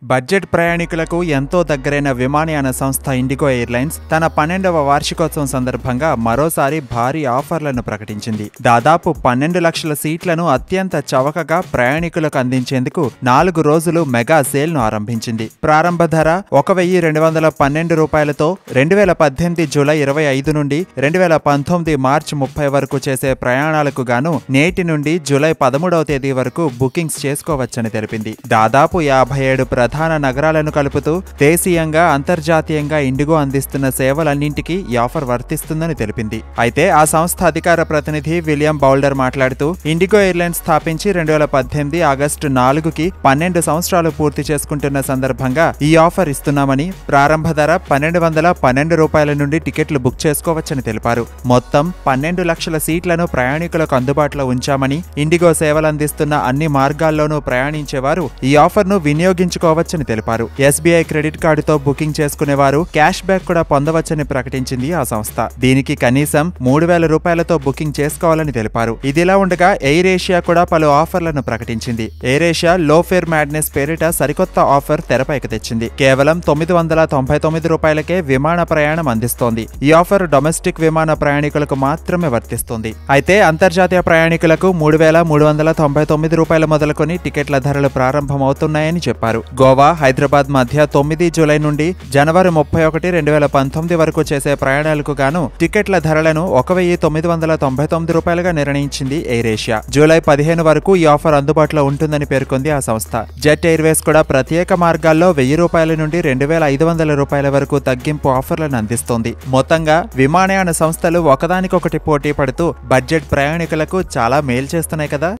budget ప్రయాణికులకు ఎంతో దగ్గరైన విమానయాన సంస్థ ఇండిగో ఎయిర్లైన్స్ తన పన్నెండవ వార్షికోత్సవం సందర్భంగా మరోసారి భారీ ఆఫర్లను ప్రకటించింది దాదాపు పన్నెండు లక్షల సీట్లను అత్యంత చవకగా ప్రయాణికులకు అందించేందుకు నాలుగు రోజులు మెగా సేల్ను ఆరంభించింది ప్రారంభ ధర ఒక వెయ్యి రెండు వందల పన్నెండు రూపాయలతో రెండు వేల పద్దెనిమిది జూలై ఇరవై ఐదు నుండి రెండు వేల పంతొమ్మిది మార్చి ముప్పై వరకు చేసే ప్రయాణాలకు గాను నేటి నుండి జూలై పదమూడవ తేదీ వరకు బుకింగ్స్ చేసుకోవచ్చని తెలిపింది దాదాపు యాభై ఏడు ప్రధాన నగరాలను కలుపుతూ దేశీయంగా అంతర్జాతీయంగా ఇండిగో అందిస్తున్న సేవలన్నింటికీ ఈ ఆఫర్ వర్తిస్తుందని తెలిపింది అయితే ఆ సంస్థ అధికార ప్రతినిధి విలియం బౌల్డర్ మాట్లాడుతూ ఇండిగో ఎయిర్లైన్స్ స్థాపించి రెండు వేల పద్దెనిమిది ఆగస్టు నాలుగుకి పన్నెండు సంవత్సరాలు పూర్తి చేసుకుంటున్న సందర్భంగా ఈ ఆఫర్ ఇస్తున్నామని ప్రారంభ ధర పన్నెండు వందల పన్నెండు రూపాయల నుండి టికెట్లు బుక్ చేసుకోవచ్చని తెలిపారు మొత్తం పన్నెండు లక్షల సీట్లను ప్రయాణికులకు అందుబాటులో ఉంచామని ఇండిగో సేవలు అందిస్తున్న అన్ని మార్గాల్లోనూ ప్రయాణించేవారు ఈ ఆఫర్ను వినియోగించుకోవచ్చని తెలిపారు ఎస్బీఐ క్రెడిట్ కార్డుతో బుకింగ్ చేసుకునేవారు క్యాష్ బ్యాక్ కూడా పొందవచ్చని ప్రకటించింది ఆ సంస్థ దీనికి కనీసం మూడు వేల రూపాయలతో బుకింగ్ చేసుకోవాలని తెలిపారు ఇదిలా ఉండగా ఎయిర్ ఏషియా కూడా పలు ఆఫర్లను ప్రకటించింది Air Asia low fare madness పేరిట సరికొత్త ఆఫర్ తెరపైకి తెచ్చింది కేవలం తొమ్మిది వందల తొంభై తొమ్మిది రూపాయలకే విమాన ప్రయాణం అందిస్తోంది ఈ ఆఫర్ డొమెస్టిక్ విమాన ప్రయాణికులకు మాత్రమే వర్తిస్తుంది అయితే అంతర్జాతీయ ప్రయాణికులకు మూడు వేల మూడు వందల తొంభై తొమ్మిది రూపాయలు మొదలుకొని టికెట్ల ధరలు ప్రారంభమవుతున్నాయని చెప్పారు గోవా హైదరాబాద్ మధ్య తొమ్మిది జూలై నుండి జనవరి ముప్పై ఒకటి రెండు వేల పంతొమ్మిది వరకు చేసే ప్రయాణాలకు గాను టికెట్ల ధరలను ఒక వెయ్యి తొమ్మిది వందల తొంభై తొమ్మిది రూపాయలుగా నిర్ణయించింది ఎయిర్ ఏషియా జూలై పదిహేను వరకు ఈ ఆఫర్ అందుబాటులో ఉంటుందని పేర్కొంది ఆ సంస్థ జెట్ ఎయిర్వేస్ కూడా ప్రత్యేక మార్గాల్లో వెయ్యి రూపాయల నుండి రెండు వేల ఐదు వందల రూపాయల వరకు తగ్గింపు ఆఫర్లను అందిస్తోంది మొత్తంగా విమానయాన సంస్థలు ఒకదానికొకటి పోటీ పడుతూ బడ్జెట్ ప్రయాణికులకు చాలా మేలు చేస్తున్నాయి కదా